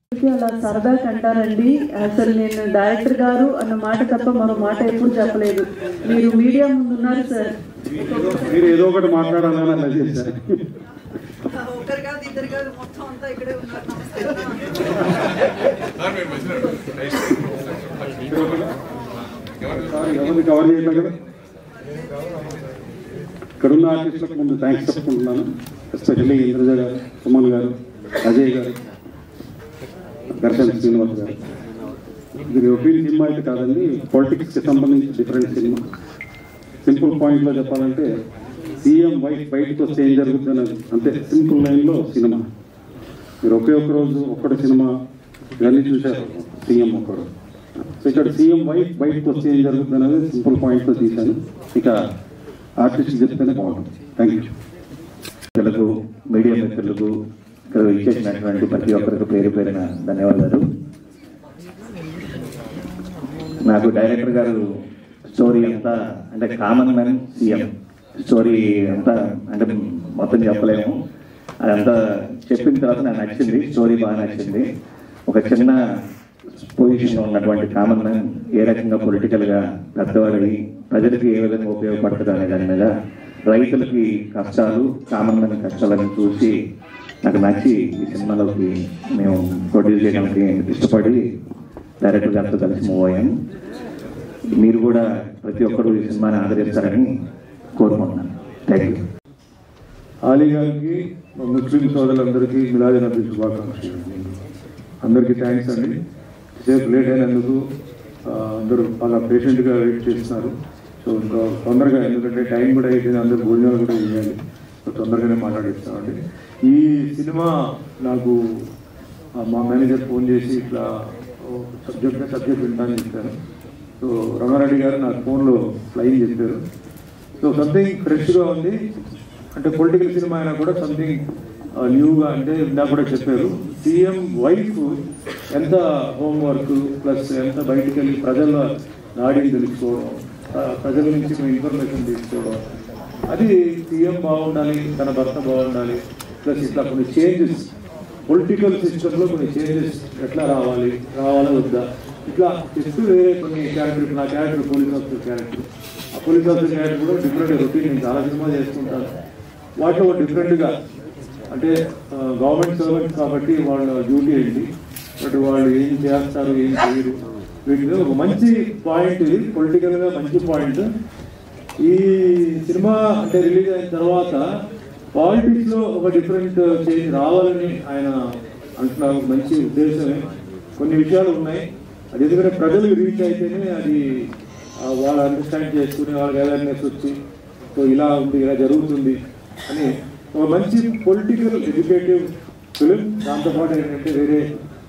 ఊరికే అలా సరదా కంటారండి అసలు నేను డైరెక్టర్ గారు అన్న మాట తప్ప మరో మాట ఎప్పుడు చెప్పలేదు మీరు మీడియా ముందు ఉన్నారు సార్ మీరు ఏదో ఒకటి మాట్లాడాలని అలా చేశారు ఒకరు కాదు ఇద్దరు కాదు మొత్తం అంతా ఇక్కడే ఉన్నారు నమస్తే సార్, ఎవరిని కవర్ చేయలేదు కదా ఇక్కడున్న ఆర్టిస్టులకు ముందు థ్యాంక్స్ చెప్పుకుంటున్నాను ఎస్పెషల్లీ ఇంద్రజ గారు సుమన్ గారు అజయ్ గారు దర్శన్ శ్రీనివాస్ గారు ఇది రొటీన్ సినిమా అయితే కాదండి పొలిటిక్స్కి సంబంధించి డిఫరెంట్ సినిమా సింపుల్ పాయింట్లో చెప్పాలంటే సీఎం వైఫ్ బయటకు వస్తే ఏం జరుగుతుంది అనేది అంతే సింపుల్ లైన్లో సినిమా మీరు ఒకే ఒక్క రోజు ఒక్కటి సినిమా ఇవన్నీ చూశారు సీఎం ఒక్కడు సో ఇక్కడ సీఎం వైఫ్ బయటకు వస్తే ఏం జరుగుతుంది అనేది సింపుల్ పాయింట్తో తీశాను ఇక ఆర్టిస్ట్ చెప్తేనే బాగుంటుంది థ్యాంక్ యూ మిత్రులకు మీడియా మిత్రులకు ఇక్కడ ఇచ్చేసినటువంటి ప్రతి ఒక్కరికి పేరు పేరిన ధన్యవాదాలు నాకు డైరెక్టర్ గారు స్టోరీ అంతా అంటే కామన్ మ్యాన్ సీఎం స్టోరీ అంతా అంటే మొత్తం చెప్పలేము అదంతా చెప్పిన తర్వాత నాకు నచ్చింది స్టోరీ బాగా నచ్చింది ఒక చిన్న పొజిషన్లో ఉన్నటువంటి కామన్ మ్యాన్ ఏ రకంగా పొలిటికల్గా పెద్దవాడి ప్రజలకి ఏ విధంగా ఉపయోగపడుతుంది అనే దాని మీద రైతులకి కష్టాలు కామన్ మ్యాన్ కష్టాలను చూసి నాకు నచ్చి ఈ సినిమాలోకి మేము ప్రొడ్యూస్ చేయడానికి ఇష్టపడి డైరెక్టర్ గారితో కలిసి మూవ్ అయ్యాను మీరు కూడా ప్రతి ఒక్కరు ఈ సినిమాని ఆదరిస్తారని కోరుకుంటున్నాను థ్యాంక్ యూ ఆలీ గారికి మా ముస్లిం సోదరులందరికీ మిలాది నబీ శుభాకాంక్షలు అందరికీ థ్యాంక్స్ అండి సేపు లేట్ అయినందుకు ఆ, అందరూ బాగా పేషెంట్గా వెయిట్ చేస్తున్నారు సో ఇంకా తొందరగా ఎందుకంటే టైం కూడా అయిపోయింది అందరూ భోజనాలు కూడా చేయాలి సో తొందరగానే మాట్లాడిస్తామండి ఈ సినిమా నాకు ఆ, మా మేనేజర్ ఫోన్ చేసి ఇట్లా సబ్జెక్ట్ సబ్జెక్ట్ వింటానని చెప్పారు సో రంగారెడ్డి గారు నాకు ఫోన్లో ఫ్లైన్ చెప్పారు సో సంథింగ్ ఫ్రెష్గా ఉంది అంటే పొలిటికల్ సినిమా అయినా కూడా సంథింగ్ న్యూగా అంటే ఇందాక కూడా చెప్పారు సీఎం వైఫ్ ఎంత హోంవర్క్ ప్లస్ ఎంత బయటికి వెళ్ళి ప్రజల నాడిని తెలుసుకోవడం ఆ, ప్రజల నుంచి ఇన్ఫర్మేషన్ తీసుకోవడం అది సీఎం బాగుండాలి తన భర్త బాగుండాలి ప్లస్ ఇట్లా కొన్ని చేంజెస్ పొలిటికల్ సిస్టంలో కొన్ని చేంజెస్ ఎట్లా రావాలి రావాలా వద్దా ఇట్లా చెప్తూ వేరే కొన్ని క్యారెక్టర్ నా క్యారెక్టర్ పోలీస్ ఆఫీసర్ క్యారెక్టర్ ఆ పోలీస్ ఆఫీసర్ క్యారెక్టర్ కూడా డిఫరెంట్ రొటీన్ నేను చాలా సినిమా చేసుకుంటాను వాటిలో డిఫరెంట్గా అంటే గవర్నమెంట్ సర్వెంట్ కాబట్టి వాళ్ళ డ్యూటీ ఏంటి బట్ వాళ్ళు ఏం చేస్తారు ఏం చేయరు వీటిలో ఒక మంచి పాయింట్ ఇది పొలిటికల్గా మంచి పాయింట్ ఈ సినిమా అంటే రిలీజ్ అయిన తర్వాత పాలిటిక్స్ లో ఒక డిఫరెంట్ చేంజ్ రావాలని ఆయన అంటున్నారు మంచి ఉద్దేశమే కొన్ని విషయాలు ఉన్నాయి అది ఎందుకంటే ప్రజలకు రీచ్ అయితేనే అది ఆ, వాళ్ళు అండర్స్టాండ్ చేసుకుని వాళ్ళకి అవేర్నెస్ వచ్చి సో ఇలా ఉంది ఇలా జరుగుతుంది అని ఒక మంచి పొలిటికల్ ఎడ్యుకేటివ్ ఫిలిం దాంతోపాటు ఏంటంటే వేరే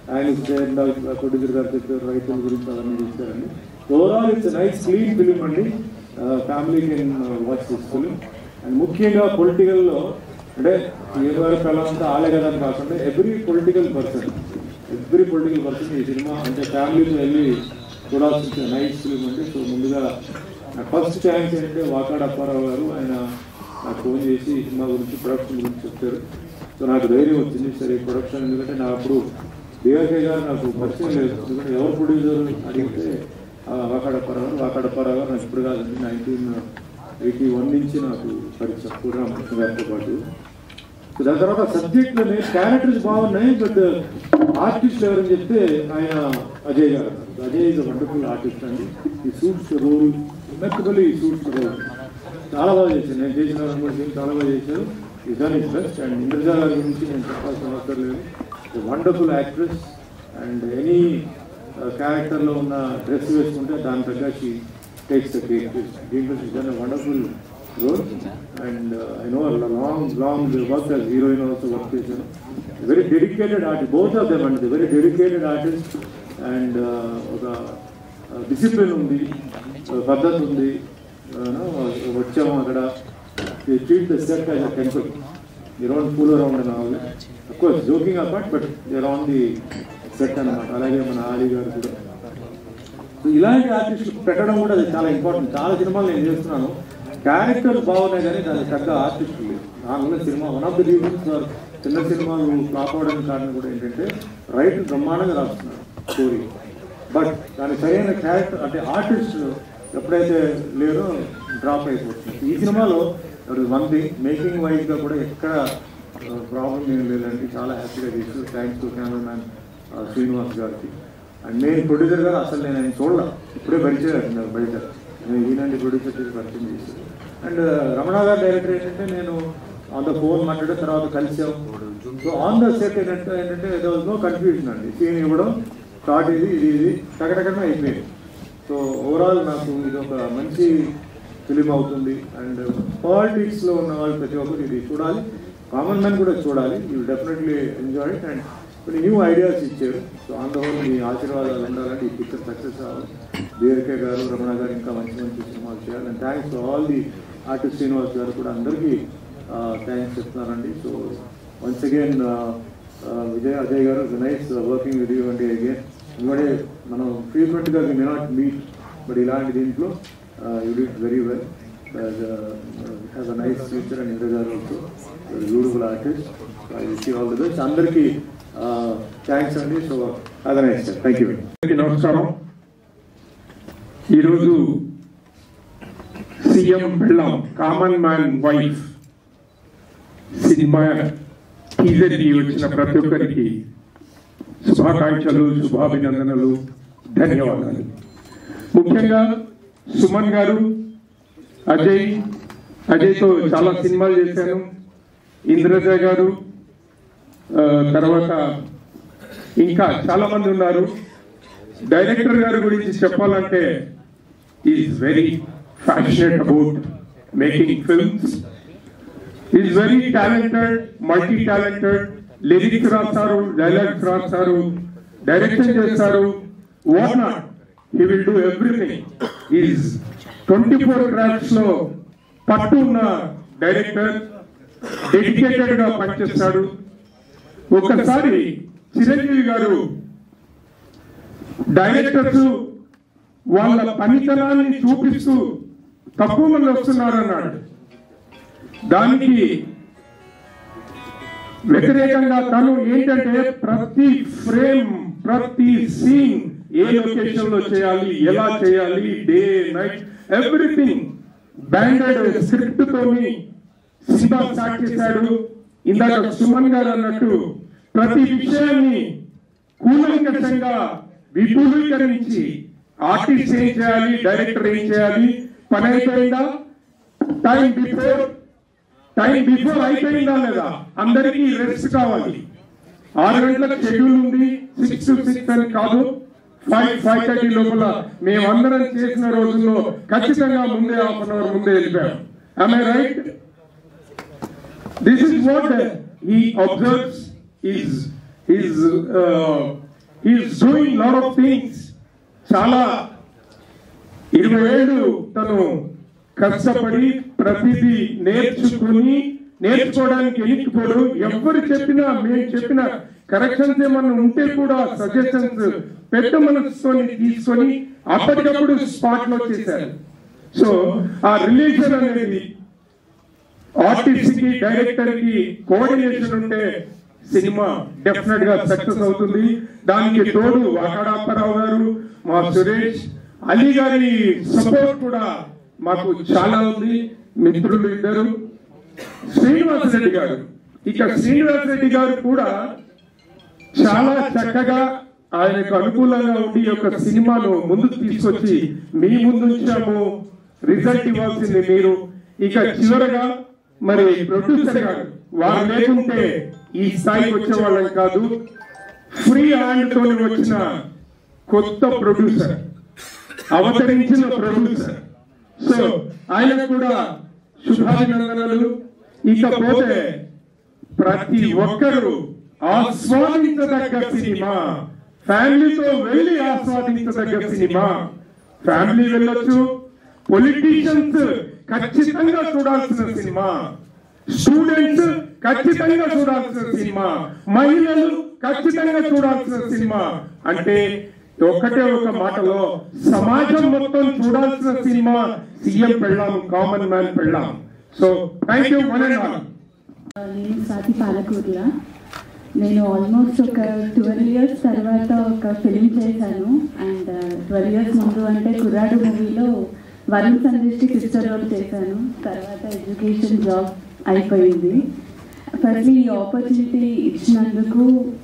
ఆయన ప్రొడ్యూసర్ గారు చెప్పారు రైతుల గురించి అవన్నీ చూస్తారండి overall it's nice clean film అండి family can watch this film and ముఖ్యంగా పొలిటికల్లో అంటే ఏ వరకు ఎలా ఉంటే ఆలే కదా అని కాకుండా every political person every political person ఈ సినిమా అంటే ఫ్యామిలీతో వెళ్ళి చూడాల్సిన నైస్ ఫిలిం అండి సో ముందుగా నా ఫస్ట్ ఛాన్స్ ఏంటంటే వాకాడ అప్పారావు గారు ఆయన నాకు ఫోన్ చేసి ఈ సినిమా గురించి ప్రొడక్షన్ గురించి చెప్పారు సో నాకు ధైర్యం వచ్చింది సరే ప్రొడక్షన్ ఎందుకంటే నా అప్పుడు డిఆర్కే గారు నాకు పరిచయం లేదు ఎందుకంటే ఎవరు ప్రొడ్యూసర్ అడిగితే ఆ, వాకాడ అప్పారావు గారు వాకాడ అప్పారావు గారు నాకు ఇప్పుడు కాదండి నైన్టీన్ ఎయిటీ వన్ నుంచి నాకు పరిచయం పూర్ణకృష్ణ గారితో పాటు సో దాని తర్వాత సబ్జెక్ట్లోనే క్యారెక్టర్స్ బాగున్నాయి బట్ ఆర్టిస్ట్ ఎవరని చెప్తే ఆయన అజయ్ గారు అన్నారు. అజయ్ ఇస్ వండర్ఫుల్ ఆర్టిస్ట్ అండి ఈ సూట్స్ రోల్ మెత్తబుల్ ఈ సూట్స్ రోల్ చాలా బాగా చేశాను నేను చేసిన రెండు మూడు సీన్లు చాలా బాగా చేశారు is done is best and Indraja గారి గురించి నేను చెప్పాల్సిన అవసరం లేదు వండర్ఫుల్ యాక్ట్రెస్ అండ్ ఎనీ క్యారెక్టర్లో ఉన్న డ్రెస్ వేసుకుంటే దాని తగ్గ టేక్స్ ద కేక్ దీంట్లో is done wonderful role and I know long long work as heroine also work చేశాను very dedicated artist both of them అండి వెరీ డెడికేటెడ్ ఆర్టిస్ట్ అండ్ ఒక discipline ఉంది uh, పద్ధతి ఉంది uh, no, వచ్చాము అక్కడ treat the set as a temple you don't fool around and all of course joking apart but you're on the set అన్నమాట అలాగే మన ఆలీ గారు కూడా సో ఇలాంటి ఆర్టిస్టులు పెట్టడం కూడా అది చాలా ఇంపార్టెంట్ చాలా సినిమాలు నేను చేస్తున్నాను క్యారెక్టర్ బాగున్నాయి కానీ దానికి తగ్గ ఆర్టిస్టులు లేదు దానివల్ల cinema one of the reasons for చిన్న సినిమాలు ఫ్లాప్ అవడానికి కారణం కూడా ఏంటంటే రైట్ బ్రహ్మాండంగా రాస్తున్నారు స్టోరీ బట్ దాని సరైన క్యారెక్టర్ అంటే ఆర్టిస్ట్ ఎప్పుడైతే లేరో డ్రాప్ అయిపోతుంది ఈ సినిమాలో వన్ థింగ్ మేకింగ్ వైజ్గా కూడా ఎక్కడ ప్రాబ్లం ఏం లేదండి చాలా హ్యాపీగా తీసు థ్యాంక్స్ టు కెమెరామ్యాన్ శ్రీనివాస్ గారికి అండ్ నేను ప్రొడ్యూసర్ గారు అసలు నేను ఆయన చూడాల ఇప్పుడే పరిచయం నాకు బయట నేను ఈనాటి ప్రొడ్యూసర్ చేసి పరిచయం చేశాను అండ్ రమణ గారు డైరెక్టర్ ఏంటంటే నేను ఆన్ ద ఫోన్ మాట్లాడిన తర్వాత కలిసాం సో ఆన్ ద సెట్ ఏంటంటే ఏంటంటే నో కన్ఫ్యూజన్ అండి సీన్ ఇవ్వడం స్టార్ట్ ఇది ఇది ఇది టకటకనే అయిపోయింది సో ఓవరాల్ నాకు ఇది ఒక మంచి ఫిలిం అవుతుంది అండ్ పాలిటిక్స్ లో ఉన్న వాళ్ళు ప్రతి ఒక్కరు ఇది చూడాలి కామన్ మ్యాన్ కూడా చూడాలి you definitely enjoy it and కొన్ని న్యూ ఐడియాస్ ఇచ్చారు సో ఆన్ ద హోల్ మీ ఆశీర్వాదాలు ఉండాలంటే ఈ పిక్చర్ సక్సెస్ అవ్వాలి బీఆర్కే గారు రమణ గారు ఇంకా మంచి మంచి సినిమాలు చేయాలి and thanks to all the artist Srinivas garu కూడా అందరికీ థ్యాంక్స్ చెప్తున్నానండి so once again Vijay Ajay garu nice working with you అంటే అగైన్ ఎందుకంటే మనం ఫ్రీక్వెంట్గా we may not meet but ఇలాంటి దీంట్లో you did very well has a nice future and Indra garu also beautiful artist I wish all the best అందరికీ thanks అండి so అదే nice thank you అందరికీ నమస్కారం ఈరోజు CM బెళ్ళం common man wife cinema టీజర్కి వచ్చిన ప్రతి ఒక్కరికి శుభాకాంక్షలు శుభాభినందనలు ధన్యవాదాలు ముఖ్యంగా సుమన్ గారు అజయ్ అజయ్తో చాలా సినిమాలు చేశాను ఇంద్రజ గారు ఆ, తర్వాత ఇంకా చాలా మంది ఉన్నారు డైరెక్టర్ గారి గురించి చెప్పాలంటే is very passionate about making films is very talented multi talented lyrics రాస్తారు డైలాగ్స్ రాస్తారు డైరెక్షన్ చేస్తారు what not he will do everything is twenty four crafts లో పట్టు ఉన్న డైరెక్టర్ డెడికేటెడ్ గా పనిచేస్తాడు ఒక్కసారి చిరంజీవి గారు డైరెక్టర్స్ వాళ్ళ పనితనాన్ని చూపిస్తూ తక్కువ మంది వస్తున్నారు అన్నాడు దానికి వ్యతిరేకంగా తను ఏంటంటే ప్రతి ఫ్రేమ్ ప్రతి సీన్ ఏ లొకేషన్ లో చేయాలి ఎలా చేయాలి day night everything bound script తోని సినిమా స్టార్ట్ చేశాడు ఇందాక సుమన్ గారు అన్నట్టు ప్రతి విషయాన్ని కూలంకషంగా విపులీకరించి ఆర్టిస్ట్ ఏం చేయాలి డైరెక్టర్ ఏం చేయాలి పని అయిపోయిందా టైం బిఫోర్ టైం బిఫోర్ అయిపోయిందా లేదా అందరికీ రెస్ట్ కావాలి ఆరు గంటలకు షెడ్యూల్ ఉంది సిక్స్ టు సిక్స్ అని కాదు ఫైవ్ ఫైవ్ థర్టీ లోపల మేమందరం చేసిన రోజుల్లో ఖచ్చితంగా ముందే హాఫ్ అన్ అవర్ ముందే వెళ్ళిపోయాం alright this is what uh, he observes is is uh, he is doing lot of things చాలా ఇరవై ఏళ్ళు తను కష్టపడి ప్రతిదీ నేర్చుకుని నేర్చుకోవడానికి ఎన్నికపోడు ఎవరు చెప్పినా మేము చెప్పిన కరెక్షన్స్ ఏమన్నా ఉంటే కూడా సజెషన్స్ పెద్ద మనసుతోని తీసుకొని అప్పటికప్పుడు స్పాట్ లో చేశారు సో ఆ రిలేషన్ అనేది ఆర్టిస్ట్ కి డైరెక్టర్ కి కోఆర్డినేషన్ ఉంటే సినిమా డెఫినెట్ గా సక్సెస్ అవుతుంది దానికి తోడు వాకాడాప్పారావు గారు మా సురేష్ అలీ గారి సపోర్ట్ కూడా మాకు చాలా ఉంది మిత్రులు ఇద్దరు శ్రీనివాస్ రెడ్డి గారు ఇక శ్రీనివాస్ రెడ్డి గారు కూడా చాలా చక్కగా ఆయనకు అనుకూలంగా ఉండి ఈ యొక్క సినిమాను ముందుకు తీసుకొచ్చి మీ ముందు ఉంచాము రిజల్ట్ ఇవ్వాల్సింది మీరు ఇక చివరగా మరి ప్రొడ్యూసర్ గారు వారు లేకుంటే ఈ స్థాయికి వచ్చే వాళ్ళం కాదు ఫ్రీ హ్యాండ్ తోని వచ్చిన కొత్త ప్రొడ్యూసర్ అవతరించిన ప్రొడ్యూసర్ సో ఆయన కూడా శుభాభినందనలు ఇకపోతే ప్రతి ఒక్కరూ ఆస్వాదించదగ్గ సినిమా ఫ్యామిలీతో వెళ్ళి ఆస్వాదించదగ్గ సినిమా ఫ్యామిలీ వెళ్ళొచ్చు పొలిటీషియన్స్ ఖచ్చితంగా చూడాల్సిన సినిమా స్టూడెంట్స్ ఖచ్చితంగా చూడాల్సిన సినిమా మహిళలు ఖచ్చితంగా చూడాల్సిన సినిమా అంటే ఒకటే ఒక మాటలో సమాజం మొత్తం చూడాల్సిన సినిమా సీఎం పెళ్ళాం కామన్ మ్యాన్ పెళ్ళాం so thank you one and all నేను స్వాతి పాలకూర్ల నేను ఆల్మోస్ట్ ఒక ట్వెల్వ్ ఇయర్స్ తర్వాత ఒక ఫిలిం చేశాను అండ్ ట్వెల్వ్ ఇయర్స్ ముందు అంటే కుర్రాడు మూవీలో వరుణ్ సందేశ్కి సిస్టర్ రోల్ చేశాను తర్వాత ఎడ్యుకేషన్ జాబ్ అయిపోయింది ఫస్ట్లీ ఈ ఆపర్చునిటీ ఇచ్చినందుకు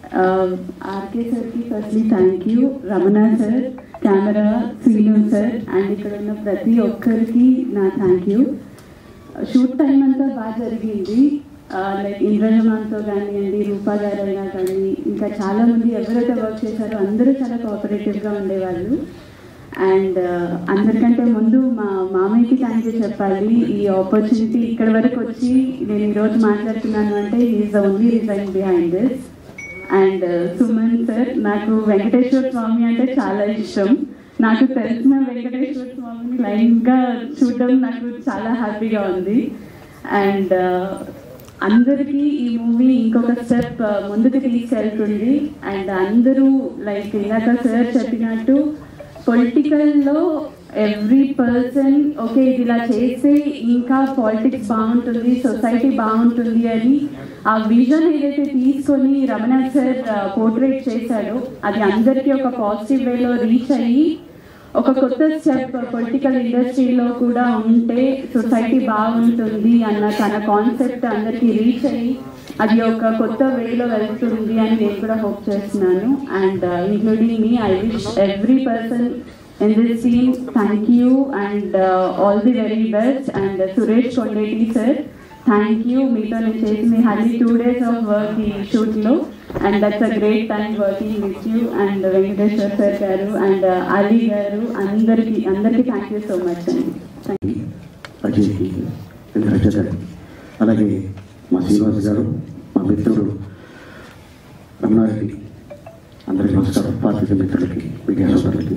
ఆర్కే సార్కి firstly thank you Ramana sir camera Srinu sir and ఇక్కడ ఉన్న ప్రతి ఒక్కరికి నా థ్యాంక్ యూ షూట్ టైం అంతా బాగా జరిగింది లైక్ ఇంద్రజమాన్తో కానివ్వండి రూపా గారైనా కానీ ఇంకా చాలా మంది ఎవరైతే వర్క్ చేశారో అందరూ చాలా కోఆపరేటివ్గా ఉండేవాళ్ళు అండ్ అందరికంటే ముందు మా మామయ్యకి థ్యాంక్ యూ చెప్పాలి ఈ ఆపర్చునిటీ ఇక్కడ వరకు వచ్చి నేను ఈరోజు మాట్లాడుతున్నాను అంటే is the only reason behind this and Suman sir నాకు వెంకటేశ్వర స్వామి అంటే చాలా ఇష్టం నాకు తెలిసిన వెంకటేశ్వర స్వామిని లైన్గా చూడడం నాకు చాలా హ్యాపీగా ఉంది అండ్ అందరికీ ఈ మూవీ ఇంకొక స్టెప్ ముందుకు తీసుకెళ్తుంది అండ్ అందరూ లైక్ ఇందాక సార్ చెప్పినట్టు పొలిటికల్లో ఎవ్రీ పర్సన్ ఓకే ఇది ఇలా చేస్తే ఇంకా పాలిటిక్స్ బాగుంటుంది సొసైటీ బాగుంటుంది అని ఆ విజన్ ఏదైతే తీసుకొని రమణ సార్ పోర్ట్రేట్ చేశాడో అది అందరికీ ఒక పాజిటివ్ వేలో రీచ్ అయ్యి ఒక కొత్త స్టెప్ పొలిటికల్ ఇండస్ట్రీలో కూడా ఉంటే సొసైటీ బాగుంటుంది అన్న తన కాన్సెప్ట్ అందరికీ రీచ్ అయ్యి అది ఒక కొత్త వేలో వెళ్తుంది అని నేను కూడా హోప్ చేస్తున్నాను and including me I wish every person in this scene thank you and all the very best and Suresh Kondeti sir thank you మీతో నేను చేసింది హల్లీ టూ డేస్ ఆఫ్ వర్క్ ఈ షూట్లో and that's a great time working with you and Venkateshwar sir garu and Ali garu అందరికీ అందరికీ thank you so much అండి thank you అజయ్కి రజత గారు అలాగే మా శ్రీనివాస్ గారు మా మిత్రుడు రమణారెడ్డి అందరికీ నమస్కారం పాత్రిక మిత్రులకి మీడియా సోదరులకి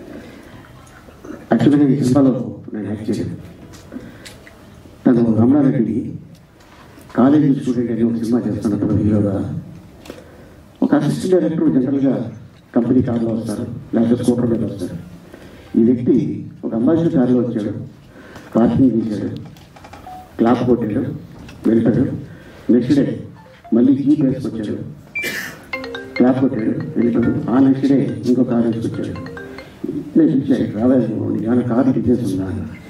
యాక్చువల్గా ఈ సినిమాలో నేను యాక్ట్ చేశాను తను రమణారెడ్డి కాలేజీ స్టూడెంట్ అని ఒక సినిమా చేస్తున్నప్పుడు హీరోగా ఒక అసిస్టెంట్ డైరెక్టర్ జనరల్గా కంపెనీ కార్లో వస్తారు లేకపోతే స్కూటర్ మీద వస్తారు ఈ వ్యక్తి ఒక అంబాసిడర్ కార్లో వచ్చాడు పార్కింగ్ తీశాడు క్లాప్ కొట్టాడు వెళ్ళాడు నెక్స్ట్ డే మళ్ళీ జీప్ వేసుకొచ్చాడు క్లాప్ కొట్టాడు వెళ్ళాడు ఆ నెక్స్ట్ డే ఇంకో కార్ వేసుకొచ్చాడు నేను చూశాను రావాలి ఏమైనా కారు టికెట్స్ ఉందా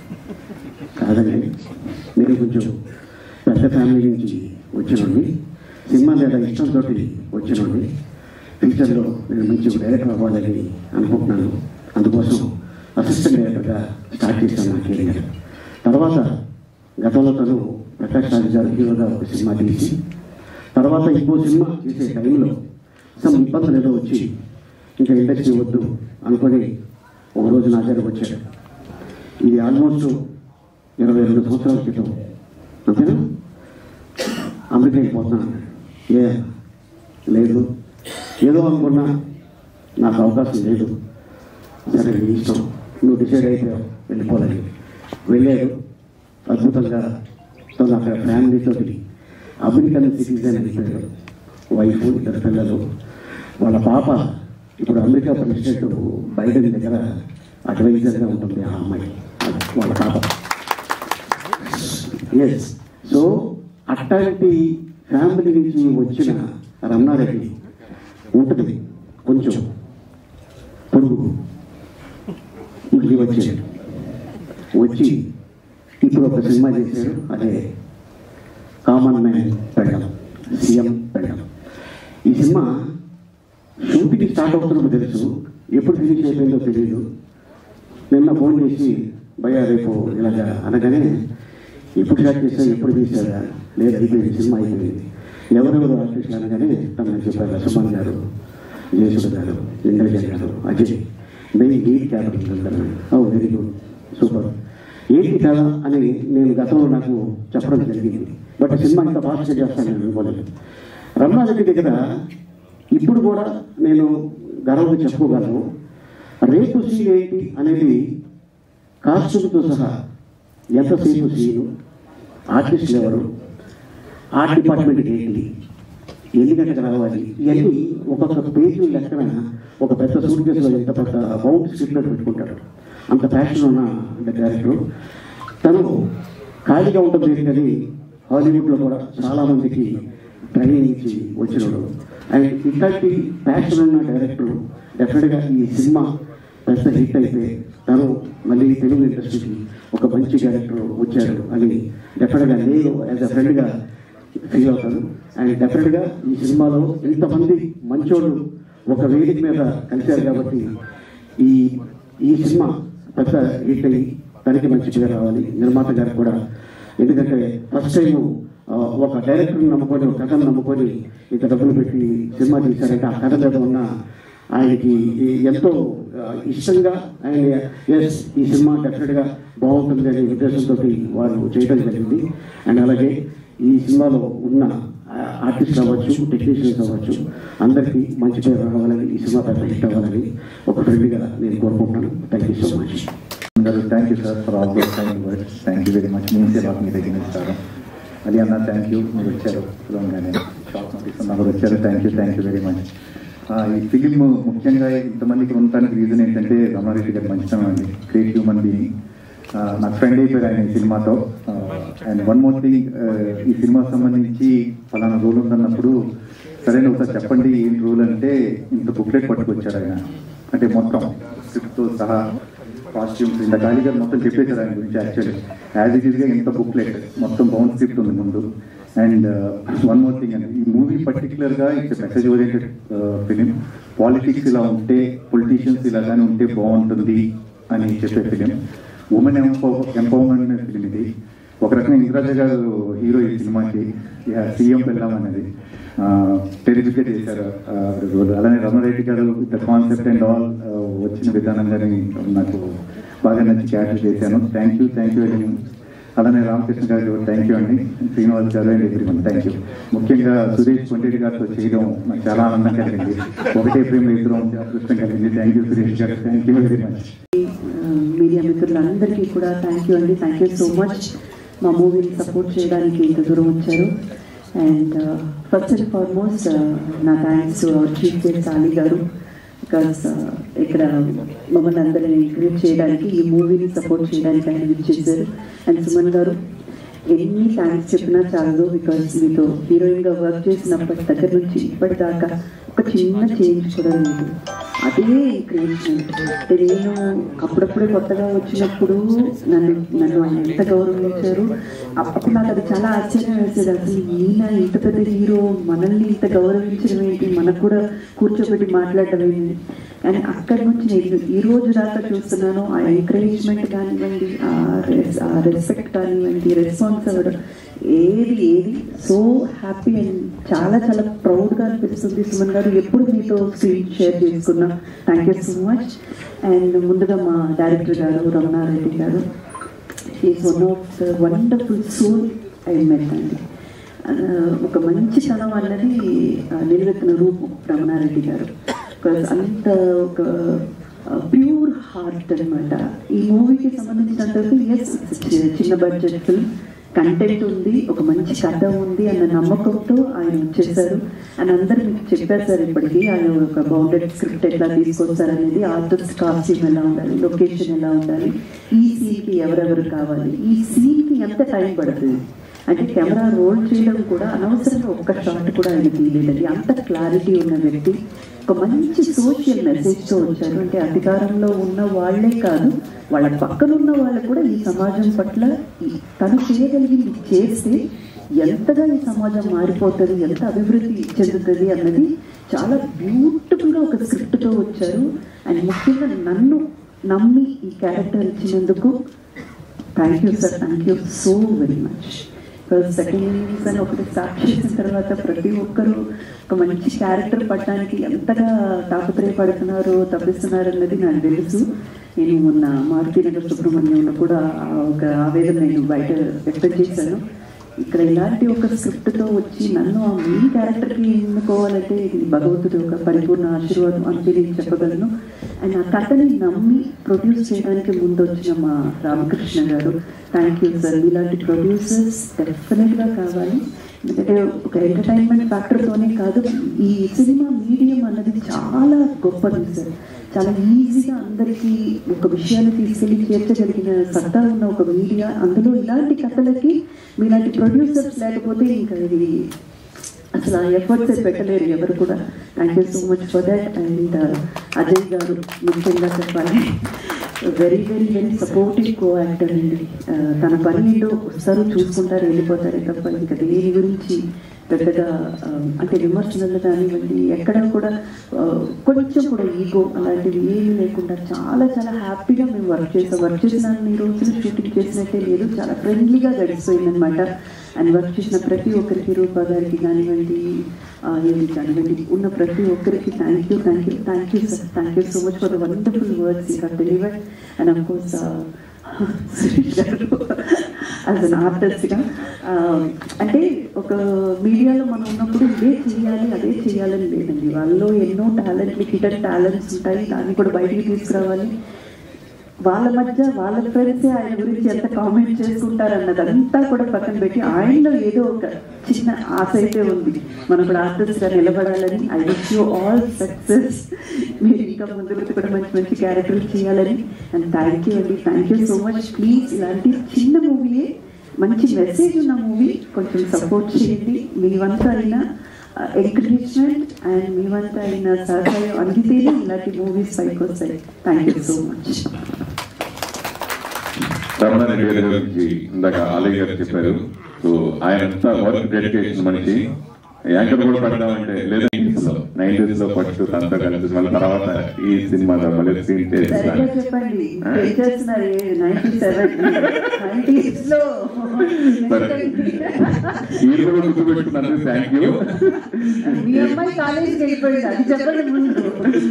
కాదండి మీరు కొంచెం పెద్ద ఫ్యామిలీ నుంచి వచ్చినండి సినిమా లేదా ఇష్టంతో వచ్చినండి ఫ్యూచర్లో నేను మంచి డైరెక్టర్ అవ్వాలని అనుకుంటున్నాను అందుకోసం అసిస్టెంట్ డైరెక్టర్గా స్టార్ట్ చేశాను నా కెరీర్ తర్వాత గతంలో తను ప్రకాష్ రాజు గారు హీరోగా ఒక సినిమా తీసి తర్వాత ఇంకో సినిమా చేసే టైంలో సమ్ ఇబ్బందులు ఏదో వచ్చి ఇంకా ఇండస్ట్రీ వద్దు అనుకొని ఒక రోజు నా దగ్గరకు వచ్చాడు ఇది ఆల్మోస్ట్ ఇరవై రెండు సంవత్సరాల క్రితం అంతేనా అమెరికా వెళ్ళిపోతున్నాను ఏ లేదు ఏదో అనుకున్నా నాకు అవకాశం లేదు సరే నీ ఇష్టం నువ్వు డిసైడ్ అయితే వెళ్ళిపోవాలి వెళ్ళాడు అద్భుతంగా తను అక్కడ ఫ్యామిలీతో అమెరికన్ సిటిజన్ అయిపోయాడు వైఫ్ ఇద్దరు పిల్లలు వాళ్ళ పాప ఇప్పుడు అమెరికా ప్రెసిడెంట్ బైడెన్ దగ్గర అడ్వైజర్గా ఉంటుంది ఆ అమ్మాయి అది వాళ్ళ పాప ఎస్ సో అట్లాంటి ఫ్యామిలీ నుంచి వచ్చిన రమణారెడ్డి ఉంటుంది కొంచెం పొరుగు ఇంటికి వచ్చాడు వచ్చి ఇప్పుడు ఒక సినిమా చేశాడు అదే కామన్ మ్యాన్ పెళ్ళం సీఎం పెళ్ళం ఈ సినిమా షూటింగ్ స్టార్ట్ అవుతున్నప్పుడు తెలుసు ఎప్పుడు ఫినిష్ అయిపోయిందో తెలియదు నిన్న ఫోన్ చేసి భయ రేపు ఇలాగా అనగానే ఎప్పుడు స్టార్ట్ చేశా ఎప్పుడు తీసారా లేదు అయిపోయింది సినిమా అయిపోయింది ఎవరెవరు ఆర్టిస్టులు అనగానే తను చెప్పారు సుమన్ గారు జయసుడు గారు ఇంద్రజన్ garu Ajay main lead character oh very good super ఏంటి కదా అని నేను గతంలో నాకు చెప్పడం జరిగింది బట్ సినిమా ఇంత ఫాస్ట్గా చేస్తాను నేను అనుకోలేదు రమణారెడ్డి దగ్గర ఇప్పుడు కూడా నేను గర్వంగా చెప్పుకోగలను రేపు సీన్ ఏంటి అనేది కాస్ట్యూమ్తో సహా ఎంతసేపు సీను ఆర్టిస్టులు ఎవరు ఆర్ట్ డిపార్ట్మెంట్కి ఏంటి ఎన్ని గంటలకు రావాలి ఇవన్నీ ఒక్కొక్క పేజీ లెక్కన ఒక పెద్ద సూట్ కేసులో ఎంత పెద్ద బౌండ్ స్క్రిప్ట్లో పెట్టుకుంటాడు అంత ప్యాషన్ ఉన్న డైరెక్టర్ తను ఖాళీగా ఉంటుంది కానీ హాలీవుడ్లో కూడా చాలా మందికి ట్రైనింగ్ ఇచ్చి వచ్చినాడు అండ్ ఇట్లాంటి ప్యాషన్ ఉన్న డైరెక్టర్ డెఫినెట్గా ఈ సినిమా పెద్ద హిట్ అయితే తను మళ్ళీ తెలుగు ఇండస్ట్రీకి ఒక మంచి డైరెక్టర్ వచ్చాడు అని డెఫినెట్గా నేను యాజ్ అ ఫ్రెండ్గా ఫీల్ అవుతాను అండ్ డెఫినెట్గా ఈ సినిమాలో ఇంతమంది మంచోళ్ళు ఒక వేదిక మీద కలిశారు కాబట్టి ఈ ఈ సినిమా పెద్ద హిట్ అయ్యి తనకి మంచి పేరు రావాలి నిర్మాత గారికి కూడా ఎందుకంటే ఫస్ట్ టైం ఒక డైరెక్టర్ని నమ్ముకొని ఒక కథను నమ్ముకొని ఇంత డబ్బులు పెట్టి సినిమా తీశారంటే ఆ కథ మీద ఉన్న ఆయనకి ఈ- ఎంతో ఆ, ఇష్టంగా ఆయన ఎస్ ఈ సినిమా డెఫినెట్గా బాగుంటుంది అనే ఉద్దేశంతో వారు చేయడం జరిగింది అండ్ అలాగే ఈ సినిమాలో ఉన్న ఆర్టిస్ట్ అవ్వచ్చు టెక్నీషియన్స్ అవ్వచ్చు అందరికీ మంచి పేరు రావాలని ఈ సినిమా పెద్ద హిట్ అవ్వాలని ఒక ఫ్రెండ్గా నేను కోరుకుంటున్నాను thank you so much thank you sir for all those kind words thank you very much మీ సేవ మీ దగ్గర ఇస్తారు అది అన్న థ్యాంక్ యూ మీరు వచ్చారు పిలవగానే షార్ట్ నోటీస్ అన్న కూడా వచ్చారు thank you thank you very much ఈ ఫిలిం ముఖ్యంగా ఇంతమంది ఇక్కడ ఉండటానికి రీజన్ ఏంటంటే రమారెడ్డి గారి మంచితనం అండి గ్రేట్ హ్యూమన్ బీయింగ్ నాకు ఫ్రెండ్ అయిపోయారు ఆయన ఈ సినిమాతో అండ్ వన్ మోర్ థింగ్ ఈ సినిమాకి సంబంధించి ఫలానా రోల్ ఉందన్నప్పుడు సరే ఒకసారి చెప్పండి ఏం రూల్ అంటే ఇంత బుక్లెట్ పట్టుకొచ్చారు ఆయన అంటే మొత్తం స్క్రిప్ట్తో సహా కాస్ట్యూమ్స్ ఇంత ఖాళీగా మొత్తం చెప్పేశారు ఆయన గురించి యాక్చువల్లీ యాజ్ ఇట్ ఈస్గా ఇంత బుక్లెట్ మొత్తం బౌండ్ స్క్రిప్ట్ ఉంది ముందు అండ్ వన్ మోర్ థింగ్ అండి ఈ మూవీ పర్టికులర్గా it's message oriented film politics ఇలా ఉంటే పొలిటీషియన్స్ ఇలాగానే ఉంటే బాగుంటుంది అని చెప్పే ఫిలిం ఉమెన్ ఎంపవర్మెంట్ ఫిలిం ఇది ఒక రకంగా ఇంద్రాజ గారు హీరో ఈ సినిమాకి సీఎం పెళ్ళాం అనేది టెరిఫిక్ గా చేశారు ఆ, role. అలానే రమణారెడ్డి గారు ద కాన్సెప్ట్ అండ్ ఆల్ వచ్చిన విధానం కానీ నాకు బాగా నచ్చి క్యారెక్టర్ చేశాను thank you thank you very much అలానే రామకృష్ణ గారు థ్యాంక్ యూ అండి Srinivas garu and every one thank you ముఖ్యంగా సురేష్ కొండేటి గారితో చేయడం నాకు చాలా ఆనందం కలిగింది ఒకటే ప్రేమ ఇద్దరం అదృష్టం కలిగింది thank you Suresh garu thank you very much media మిత్రులందరికీ కూడా థ్యాంక్ యూ అండి థ్యాంక్ యూ సో మచ్ మా మూవీని సపోర్ట్ చేయడానికి ఇంత దూరం వచ్చారు అండ్ ఫస్ట్ అండ్ ఫార్మోస్ట్ నా thanks to our chief guest Ali garu because ఇక్కడ మమ్మల్ని అందరిని ఎంకరేజ్ చేయడానికి ఈ మూవీని సపోర్ట్ చేయడానికి ఆయన విచ్చేశారు అండ్ సుమన్ గారు ఎన్ని థ్యాంక్స్ చెప్పినా చాలదు బికాస్ మీతో హీరోయిన్గా వర్క్ చేసినప్పటి దగ్గర నుంచి ఇప్పటిదాకా ఒక చిన్న చేంజ్ కూడా లేదు అదే ఎంకరేజ్మెంట్ నేను అప్పుడప్పుడే కొత్తగా వచ్చినప్పుడు నన్ను నన్ను ఆయన ఎంత గౌరవించారు అప్పుడు నాకు అది చాలా ఆశ్చర్యం వేసేది అసలు ఈయన ఇంత పెద్ద హీరో మనల్ని ఇంత గౌరవించడం ఏంటి మనకు కూడా కూర్చోబెట్టి మాట్లాడడం ఏంటి కానీ అక్కడి నుంచి నేను ఈ రోజు దాకా చూస్తున్నాను ఆ ఎంకరేజ్మెంట్ కానివ్వండి ఆ రెస్ ఆ రెస్పెక్ట్ కానివ్వండి రెస్పాన్స్ అవ్వడం ఏది ఏది సో హ్యాపీ అండ్ చాలా చాలా ప్రౌడ్గా అనిపిస్తుంది సుమన్ గారు ఎప్పుడు మీతో స్క్రీన్ షేర్ చేసుకున్నా thank you so much and ముందుగా మా director garu Ramanareddy garu is one of the wonderful soul I met అండి ఆ, ఒక మంచితనం అన్నది ఆ, నిలవెత్తిన రూపం రమణారెడ్డి గారు Because అంత ఒక ప్యూర్ హార్ట్ అన్నమాట ఈ మూవీకి సంబంధించినంతవరకు ఎస్ చిన్న బడ్జెట్ ఫిల్మ్ కంటెంట్ ఉంది ఒక మంచి కథ ఉంది అన్న నమ్మకంతో ఆయన వచ్చేసారు అని అందరు మీకు చెప్పారు సార్ ఇప్పటికీ ఆయన ఒక బౌండెడ్ స్క్రిప్ట్ ఎట్లా తీసుకొస్తారనేది ఆర్టిస్ట్ కాస్ట్యూమ్ ఎలా ఉండాలి లొకేషన్ ఎలా ఉండాలి ఈ సీన్కి ఎవరెవరు కావాలి ఈ సీన్కి ఎంత టైం పడుతుంది అంటే కెమెరా రోల్ చేయడం కూడా అనవసరంగా ఒక్క షాట్ కూడా ఆయన తీయలేదండి అంత క్లారిటీ ఉన్న వ్యక్తి ఒక మంచి సోషల్ మెసేజ్తో వచ్చారు అంటే అధికారంలో ఉన్న వాళ్ళే కాదు వాళ్ళ పక్కన ఉన్న వాళ్ళు కూడా ఈ సమాజం పట్ల ఈ- తను చేయగలిగింది చేస్తే ఎంతగా ఈ సమాజం మారిపోతుంది ఎంత అభివృద్ధి చెందుతుంది అన్నది చాలా బ్యూటిఫుల్గా ఒక స్క్రిప్ట్తో వచ్చారు అండ్ ముఖ్యంగా నన్ను నమ్మి ఈ క్యారెక్టర్ ఇచ్చినందుకు thank you sir thank you so very much second innings అని ఒకటి స్టార్ట్ చేసిన తర్వాత ప్రతి ఒక్కరూ ఒక మంచి క్యారెక్టర్ పడడానికి ఎంతగా తాపత్రయపడుతున్నారు తప్పిస్తున్నారు అన్నది నాకు తెలుసు నేను మొన్న మారుతినగర్ సుబ్రహ్మణ్యంలో కూడా ఆ ఒక ఆవేదన నేను బయట వ్యక్తం చేశాను ఇక్కడ ఇలాంటి ఒక స్క్రిప్ట్తో వచ్చి నన్ను ఆ మెయిన్ క్యారెక్టర్కి ఎన్నుకోవాలంటే ఇది భగవంతుడి ఒక పరిపూర్ణ ఆశీర్వాదం అని నేను చెప్పగలను అండ్ ఆ కథని నమ్మి ప్రొడ్యూస్ చేయడానికి ముందు వచ్చిన మా Ramakrishna garu thank you sir ఇలాంటి ప్రొడ్యూసర్స్ డెఫినెట్గా కావాలి ఎందుకంటే ఒక ఎంటర్టైన్మెంట్ ఫ్యాక్టర్తోనే కాదు ఈ సినిమా మీడియం అన్నది చాలా గొప్పది సార్ చాలా ఈజీగా అందరికీ ఒక విషయాన్ని తీసుకెళ్ళి చేర్చగలిగిన సత్తా ఉన్న ఒక మీడియా అందులో ఇలాంటి కథలకి మీలాంటి ప్రొడ్యూసర్స్ లేకపోతే ఇంకా ఇది అసలు ఆ ఎఫర్ట్స్ పెట్టలేరు ఎవరు కూడా thank you so much for that and Ajay garu ముఖ్యంగా చెప్పాలి very very very supportive co actor అండి ఆ, తన పని ఏంటో వస్తారు చూసుకుంటారు వెళ్ళిపోతారే తప్ప ఇంకా దేని గురించి పెద్దగా ఆ, అంటే విమర్శనలు కానివ్వండి ఎక్కడ కూడా ఆ, కొంచెం కూడా ఈగో అలాంటివి ఏమీ లేకుండా చాలా చాలా హ్యాపీగా మేము వర్క్ చేసాం వర్క్ చేసిన ఈ రోజులు షూటింగ్ చేసినట్టే లేదు చాలా ఫ్రెండ్లీగా గడిచిపోయిందనమాట అండ్ వర్క్ చేసిన ప్రతి ఒక్కరికి రూపా గారికి కానివ్వండి ఆ, ఏమి కానివ్వండి ఉన్న ప్రతి ఒక్కరికి thank you thank you thank you sir thank you so much for the wonderful words you have delivered and of course Suresh garu as అన్ ఆర్టిస్ట్గా అంటే ఒక మీడియాలో మనం ఉన్నప్పుడు ఇదే చేయాలి అదే చేయాలని లేదండి వాళ్ళలో ఎన్నో టాలెంట్లు హిడెన్ టాలెంట్స్ ఉంటాయి దాన్ని కూడా బయటికి తీసుకురావాలి వాళ్ళ మధ్య వాళ్ళ ఫ్రెండ్స్ ఆయన గురించి ఎంత కామెంట్ చేసుకుంటారు అన్నదంతా కూడా పక్కన పెట్టి ఆయనలో ఏదో ఒక చిన్న ఆశ అయితే ఉంది మనం కూడా ఆర్టిస్ట్ గా నిలబడాలని I wish you all success మీరు ఇంకా ముందు ముందు కూడా మంచి మంచి క్యారెక్టర్స్ చేయాలని అండ్ థ్యాంక్ యూ అండి thank you so much please ఇలాంటి చిన్న మూవీయే మంచి మెసేజ్ ఉన్న మూవీ కొంచెం సపోర్ట్ చేయండి మీ వంత అయినా ఎంకరేజ్మెంట్ అండ్ మీ వంత అయిన సహకారం అందితేనే ఇలాంటి మూవీస్ పైకి వస్తాయి థ్యాంక్ యూ సో మచ్ రమణారెడ్డి గారి గురించి ఇందాక ఆలయ్య గారు చెప్పారు సో ఆయన అంతా వర్క్ డెడికేషన్ మనిషి యాంకర్ కూడా పడదామంటే లేదా నైన్టీస్ లో ఫస్ట్ అంతా కలిసి మళ్ళీ తర్వాత ఈ సినిమాలో మళ్ళీ స్క్రీన్ సరిగ్గా చేస్తాను చెప్పండి ఏం చేస్తున్నారు నైన్టీ సెవెన్ నైన్టీస్ లో సరే. మీరు కూడా గుర్తుపెట్టుకున్నారు థ్యాంక్ యూ మీ అమ్మాయి కాలేజీకి వెళ్ళిపోయింది అది చెప్పండి ముందు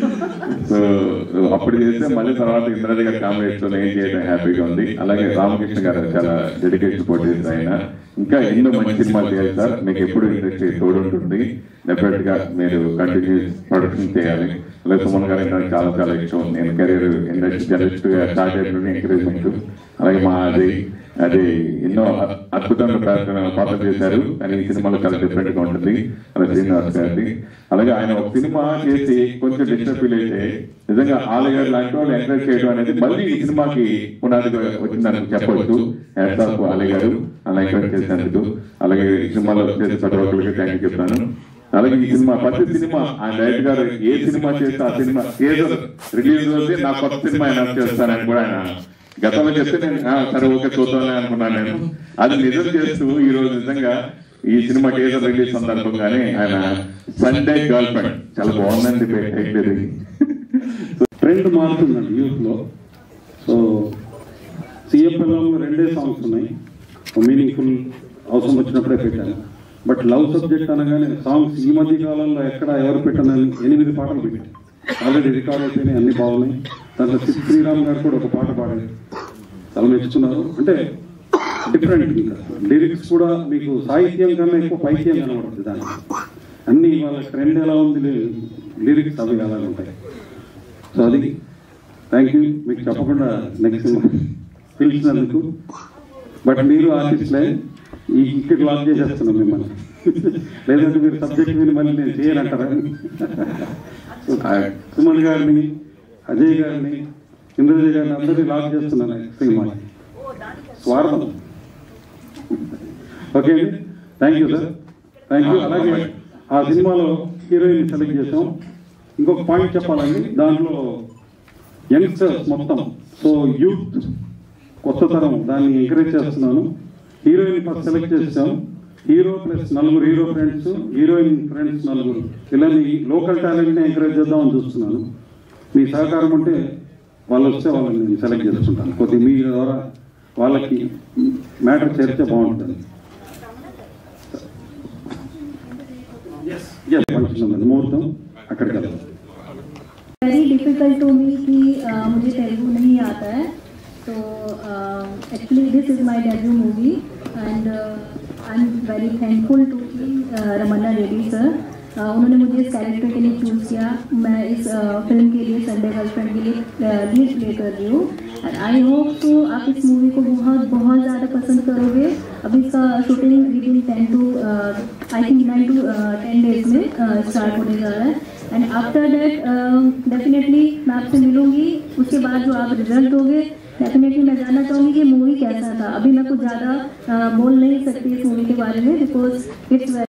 సో అప్పుడు చేస్తే మళ్ళీ తర్వాత ఇంద్రాజీ గారి కాంబినేషన్ లో ఏం చేయడం హ్యాపీగా ఉంది అలాగే రామకృష్ణ గారు చాలా డెడికేషన్ సపోర్ట్ చేశారు ఆయన ఇంకా ఎన్నో మంచి సినిమాలు చేయాలి సార్ మీకు ఎప్పుడు ఇండస్ట్రీ తోడు ఉంటుంది డెఫినెట్ గా మీరు కంటిన్యూ ప్రొడక్షన్ చేయాలి అలాగే సుమన్ గారు అంటే నాకు చాలా చాలా ఇష్టం నేను కెరీర్ ఇండస్ట్రీ జర్నలిస్ట్ గా స్టార్ట్ అయిన ఎంకరేజ్మెంట్ అలాగే మా అజయ్ అది ఎన్నో అ- అద్భుతంగా ప్రయత్నం పాత్ర చేశారు కానీ ఈ సినిమాలో చాలా డిఫరెంట్ గా ఉంటుంది అలాగే శ్రీనివాస్ గారి అలాగే ఆయన ఒక సినిమా చేసి కొంచెం డిస్టర్బ్ ఫీల్ అయితే నిజంగా ఆలయ గారు లాంటి వాళ్ళు ఎంకరేజ్ చేయడం అనేది మళ్ళీ ఈ సినిమాకి పునాదిగా వచ్చిందని చెప్పవచ్చు హ్యాట్స్ ఆఫ్ ఆలయ గారు అలా ఎంకరేజ్ చేసినందుకు అలాగే ఈ సినిమాలో చేసే చదవకులకి థ్యాంక్ యూ చెప్తాను అలాగే ఈ సినిమా ప్రతి సినిమా ఆయన డైరెక్టర్ గారు ఏ సినిమా చేస్తే ఆ సినిమా ఏదో రిలీజ్ రోజే నా కొత్త సినిమా అనౌన్స్ చేస్తానని కూడా ఆయన గతంలో చెప్తే నేను "ఆ, సరే ఓకే చూద్దాంలే అనుకున్నాను నేను అది నిజం చేస్తూ ఈ రోజు నిజంగా ఈ సినిమా టీజర్ రిలీజ్ సందర్భంగానే ఆయన సండే గర్ల్ ఫ్రెండ్ చాలా బాగుందండి టైటిల్ ఇది ట్రెండ్ మారుతుందండి యూత్ లో సో సిఎఫ్ఎల్ఎం రెండే సాంగ్స్ ఉన్నాయి మీనింగ్ఫుల్ అవసరం వచ్చినప్పుడే పెట్టాను బట్ లవ్ సబ్జెక్ట్ అనగానే సాంగ్స్ ఈ మధ్య కాలంలో ఎక్కడ ఎవరు పెట్టనని ఎనిమిది పాటలు పెట్టారు ఆల్రెడీ రికార్డ్ అయిపోయినాయి అన్ని బాగున్నాయి దాంట్లో సిద్ శ్రీరామ్ గారు కూడా ఒక పాట పాడారు చాలా మెచ్చుకున్నారు అంటే డిఫరెంట్ ఇంకా లిరిక్స్ కూడా మీకు సాహిత్యం కన్నా ఎక్కువ పైత్యం కనబడుతుంది దానికి అన్ని వాళ్ళ ట్రెండ్ ఎలా ఉంది లిరిక్స్ అవి ఎలా ఉంటాయి సో అది థ్యాంక్ యూ మీకు చెప్పకుండా నెక్స్ట్ పిలిచినందుకు బట్ మీరు ఆర్టిస్ట్లే ఈ ఇక్కడ లాక్ చేసేస్తున్నాం మిమ్మల్ని లేదంటే మీరు సబ్జెక్ట్ విని మళ్ళీ నేను చేయనంటారా సో, సుమన్ గారిని అజయ్ గారిని ఇంద్రజయ్ గారిని అందరినీ లాక్ చేస్తున్నాను సినిమా స్వార్థం ఓకే అండి thank you sir thank you అలాగే ఆ సినిమాలో హీరోయిన్ సెలెక్ట్ చేసాం ఇంకొక పాయింట్ చెప్పాలండి దాంట్లో యంగ్స్టర్స్ మొత్తం సో యూత్ కొత్త తరం దాన్ని ఎంకరేజ్ చేస్తున్నాను హీరోయిన్ ఫస్ట్ సెలెక్ట్ చేసాం హీరో ప్లస్ నలుగురు హీరో ఫ్రెండ్స్ హీరోయిన్ ఫ్రెండ్స్ నలుగురు ఇలాని లోకల్ టాలెంట్ ని ఎంకరేజ్ చేద్దామని చూస్తున్నాను మీ సహకారం ఉంటే వాళ్ళు వస్తే వాళ్ళని నేను సెలెక్ట్ చేసుకుంటాను కొద్ది మీ ద్వారా వాళ్ళకి మ్యాటర్ చేరితే బాగుంటుంది Yes, ఫంక్షన్ ఉంది ముహూర్తం అక్కడికి వెళ్దాం वेरी डिफिकल्ट टू मी कि अ, मुझे तेलुगु नहीं आता है तो actually this is my debut movie and I am very thankful to Ramanna Reddy sir उन्होंने मुझे इस कैरेक्टर के लिए चूज़ किया मैं इस फिल्म के लिए संडे गर्लफ्रेंड के लिए लीड प्ले कर रही हूँ एंड आई होप तो आप इस मूवी को बहुत बहुत ज़्यादा पसंद करोगे अभी इसका shooting within ten to I think nine to ten days में स्टार्ट होने जा रहा है एंड आफ्टर दैट डेफिनेटली मैं आपसे मिलूंगी उसके बाद जो आप रिजल्ट होगे डेफिनेटली मैं जानना चाहूंगी कि मूवी कैसा था अभी मैं कुछ ज़्यादा uh, बोल नहीं सकती इस मूवी के बारे में बिकॉज इट्स